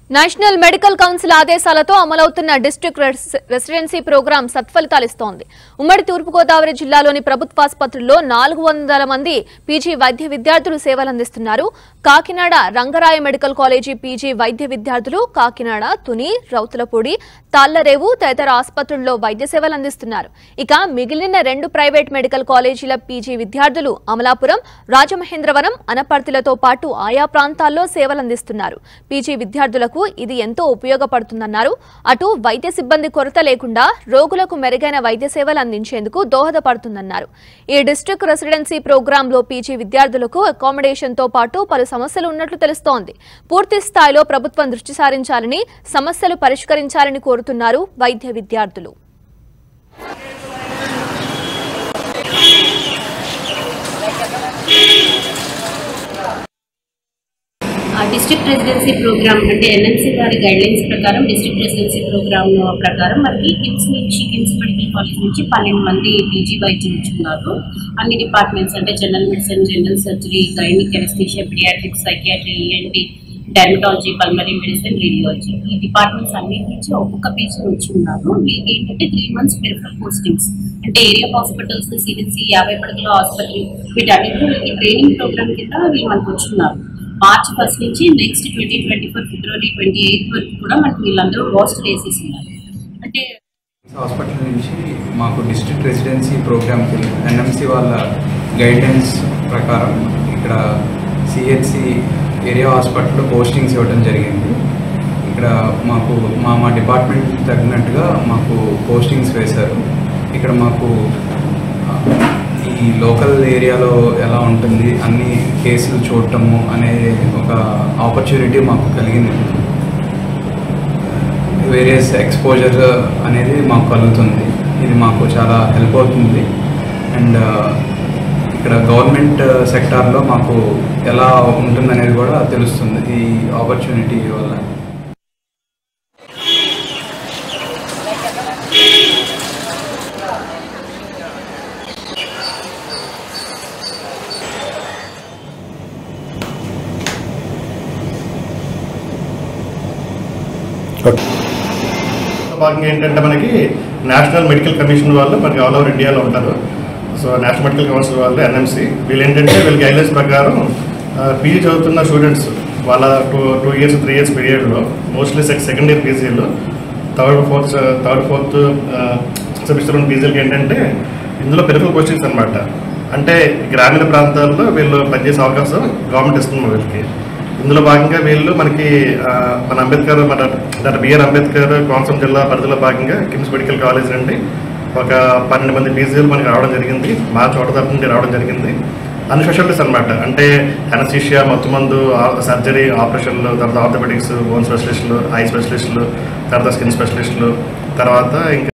national medical council ఆదేశాలతో అమలవుతున్న district రెస్- రెసిడెన్సీ ప్రోగ్రాం సత్ఫలితాలిస్తోంది ఉమ్మడి తూర్పుగోదావరి జిల్లాలోని ప్రభుత్వాసుపత్రుల్లో నాలుగు వందల మంది పీజీ వైద్య విద్యార్థులు సేవలందిస్తున్నారు Kakinada Rangaraya medical college PG వైద్య విద్యార్థులు కాకినాడ తుని రౌతులపూడి తాళ్లరేవు తదితర ఆసుపత్రుల్లో వైద్య సేవలు అందిస్తున్నారు ఇక మిగిలిన రెండు ప్రైవేట్ మెడికల్ కాలేజీల పీజీ విద్యార్థులు అమలాపురం రాజమహేంద్రవరం అనపర్తిలతో పాటు ఆయా ప్రాంతాల్లో సేవలందిస్తున్నారు పీజీ విద్యార్థులకు ఇది ఎంతో ఉపయోగపడుతుందన్నారు అటు వైద్య సిబ్బంది కొరత లేకుండా రోగులకు మెరుగైన వైద్య సేవలు అందించేందుకు దోహదపడుతుందన్నారు ఈ డిస్ట్రిక్ట్ రెసిడెన్సీ ప్రోగ్రాంలో పీజీ విద్యార్థులకు అకామిడేషన్ తో పాటు పలు సమస్యలు ఉన్నట్లు తెలుస్తోంది పూర్తి స్థాయిలో ప్రభుత్వం దృష్టి సారించాలని సమస్యలు పరిష్కరించాలని కోరుతున్నారు వైద్య విద్యార్థులు ఆ డిస్ట్రిక్ట్ రెసిడెన్సీ ప్రోగ్రామ్ అంటే ఎన్ఎంసీ వారి గైడ్లైన్స్ ప్రకారం డిస్ట్రిక్ట్ రెసిడెన్సీ ప్రోగ్రామ్ ప్రకారం మనకి కిమ్స్ నుంచి కిమ్స్ మెడికల్ కాలేజ్ నుంచి పన్నెండు మంది పీజీ వైద్యులు ఇచ్చున్నారు అన్ని డిపార్ట్మెంట్స్ అంటే general medicine general surgery gynaec anaesthesia paediatrics psychiatry ENT dermatology pulmonary medicine radiology ఈ డిపార్ట్మెంట్స్ అన్నిటి నుంచి ఒక్కొక్క పీజీ వచ్చి ఉన్నారు వీళ్ళకి ఏంటంటే త్రీ మంత్స్ పెరిఫరల్ పోస్టింగ్స్ అంటే ఏరియా హాస్పిటల్స్ సిడిసి యాభై పడకల ఆసుపత్రి వీటన్నిటిలో ట్రైనింగ్ ప్రోగ్రామ్ కింద వీళ్ళు మనకు వచ్చున్నారు మార్చ్ ఫస్ట్ నుంచి next twenty twenty four February twenty eighth వరకు కూడా మనకి వీళ్ళందరూ రోస్టర్ వేసేసి ఉన్నారు అంటే హాస్పిటల్ నుంచి మాకు డిస్ట్రిక్ట్ రెసిడెన్సీ ప్రోగ్రామ్కి ఎన్ఎంసి వాళ్ళ గైడెన్స్ ప్రకారం ఇక్కడ సిహెచ్సి ఏరియా హాస్పిటల్లో పోస్టింగ్స్ ఇవ్వడం జరిగింది ఇక్కడ మాకు మా మా డిపార్ట్మెంట్ తగినట్టుగా మాకు పోస్టింగ్స్ వేశారు ఇక్కడ మాకు ఆ, ఈ లోకల్ ఏరియాలో ఎలా ఉంటుంది అన్ని కేసులు చూడటము అనే ఒక ఆపర్చునిటీ మాకు కలిగింది వేరియస్ ఎక్స్పోజర్ అనేది మాకు కలుగుతుంది ఇది మాకు చాలా హెల్ప్ అవుతుంది అండ్ ఇక్కడ గవర్నమెంట్ సెక్టార్లో మాకు ఎలా ఉంటుందనేది కూడా తెలుస్తుంది ఈ ఆపర్చునిటీ వల్ల భాగంగా ఏంటంటే మనకి నేషనల్ మెడికల్ కమిషన్ వాళ్ళు మనకి ఆల్ ఓవర్ ఇండియాలో ఉంటారు సో నేషనల్ మెడికల్ కౌన్సిల్ వాళ్ళు ఎన్ఎంసి వీళ్ళు ఏంటంటే వీళ్ళ గైడ్లైన్స్ ప్రకారం పీజీ చదువుతున్న స్టూడెంట్స్ వాళ్ళ two two years three years పీరియడ్లో మోస్ట్లీ సెకండ్ ఇయర్ పీజీలో third fourth third fourth semester ఉన్న పీజీలకి ఏంటంటే ఇందులో పెరుగుల క్వశ్చన్స్ అనమాట అంటే గ్రామీణ ప్రాంతాల్లో వీళ్ళు పనిచేసే అవకాశం గవర్నమెంట్ ఇస్తుంది వీళ్ళకి ఇందులో భాగంగా వీళ్ళు మనకి ఆ, మన అంబేద్కర్ మన డాక్టర్ బిఆర్ అంబేద్కర్ కోనసీమ జిల్లా పరిధిలో భాగంగా కిమ్స్ మెడికల్ కాలేజ్ నుండి ఒక పన్నెండు మంది పీజీలు మనకి రావడం జరిగింది మా చోట తరపు నుండి రావడం జరిగింది అన్ని స్పెషాలిటీస్ అనమాట అంటే అనస్థీషియా మత్తుమందు సర్జరీ ఆపరేషన్లు తర్వాత ఆర్థోపెడిక్స్ బోన్ స్పెషలిస్టులు ఐ స్పెషలిస్టులు తర్వాత స్కిన్ స్పెషలిస్టులు తర్వాత ఇంకా